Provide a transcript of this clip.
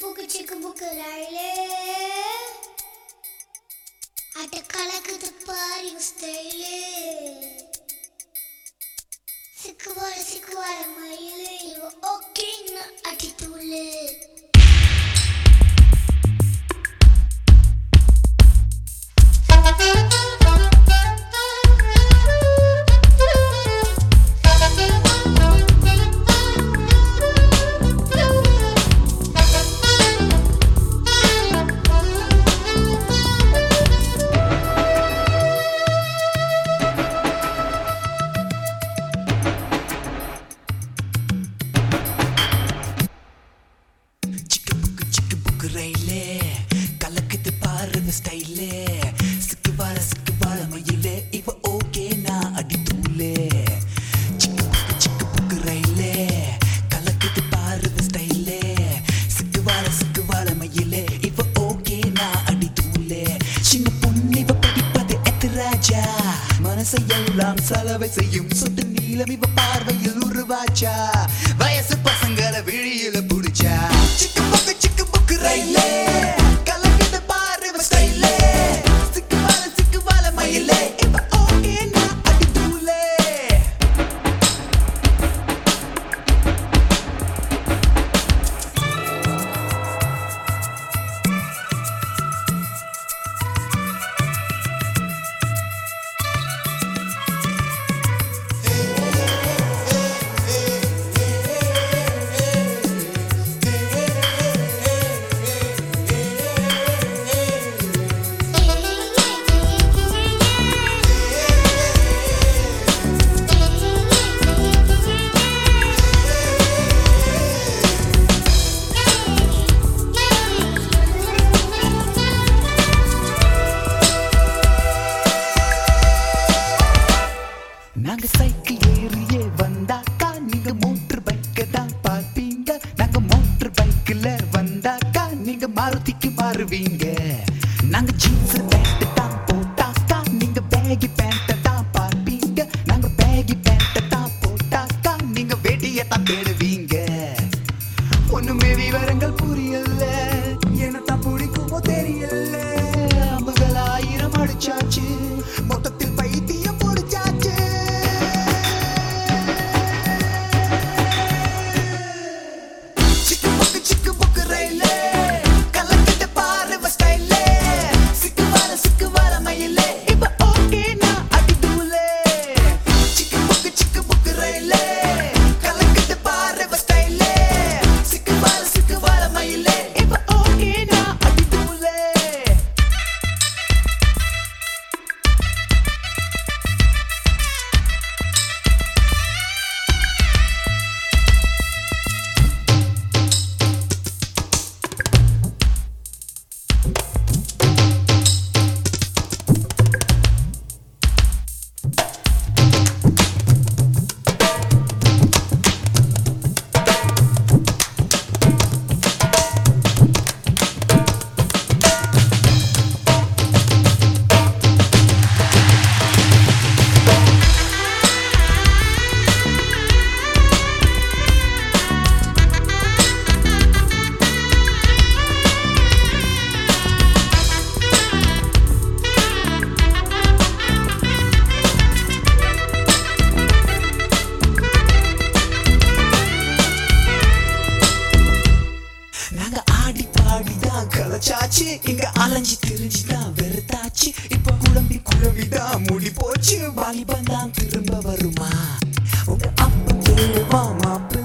book சிக்கு book ரயிலே அட்ட கலக்குது பாரு ஸ்டைலே சிக்குவார சிக்குவார மயிலே இவ ஓகேன்னு அடி தூளு சிக்கு புக்கு சிக்கு புக்கு ரயிலே கலக்குது பாருங்க ஸ்டைலே சிக்கு வார சிக்கு வார மயிலே இவ ஓகே நான் அடி தூளே சிக்கு புக்கு சிக்கு புக்கு ரயிலே கலக்குது பாருங்க ஸ்டைலே சிக்கு வார சிக்கு வார மயிலே இவ ஓகே நான் அடி தூளே சின்ன பொண்ணு இவ படிப்பது எத்து ராஜா மனசை எல்லாம் செலவை செய்யும் சொட்டு நீளம் இவ பார்வையில் உருவாச்சா வயசு பசங்களை விழியில புடிச்சா சிக்கு புக்கு சிக்கு புக்கு ரயிலே கலக்குது பாரு இவ ஸ்டைலே சிக்கு வாழ சிக்கு வாழ மயிலே இவ ஓகே நான் அடி தூளே நாங்க சைக்கிள் ஏறியே வந்தாக்கா நீங்க மோட்டர் பைக்க தான் பார்ப்பீங்க நாங்க மோட்டர் பைக்ல வந்தாக்கா நீங்க மாருதிக்கு மாறுவீங்க நாங்க ஜீன்ஸ் பேண்ட் தான் போட்டாக்கா நீங்க பேகி பேண்ட் தான் பார்ப்பீங்க நாங்க பேகி பேண்ட் தான் போட்டாக்கா நீங்க வெடியை தான் தேடுவீங்க ஒண்ணுமே விவரங்கள் புரியல என்னத்தான் பிடிக்குமோ தெரியல அம்புகள் ஆயிரம் அடிச்சாச்சு மொத்தத்தில் பைத்தியம் பிடிச்சாச்சு சிக்கு புக்கு சிக்கு புக்கு ரயிலே கலக்கிட்ட பாரு இவ ஸ்டைலே சிக்கு வார சிக்கு வார மயிலே இப்ப ஓகே நான் அடி தூளே சிக்கு புக்கு சிக்கு புக்கு ரயிலே கலக்கிட்ட பாரு இவ ஸ்டைலே சிக்கு வார சிக்கு வார மயிலே இப்ப ஓகே நான் அடி தூளே நாங்க ஆடி பாடிதான் கலச்சாச்சு இங்க அலைஞ்சு திரிஞ்சுதான் வெறுத்தாச்சு இப்ப குழம்பி குழம்பிதான் முடி போச்சு வாலிபம் தான் திரும்ப வருமா உங்க அப்பன் தேவா மாப்பிள்ள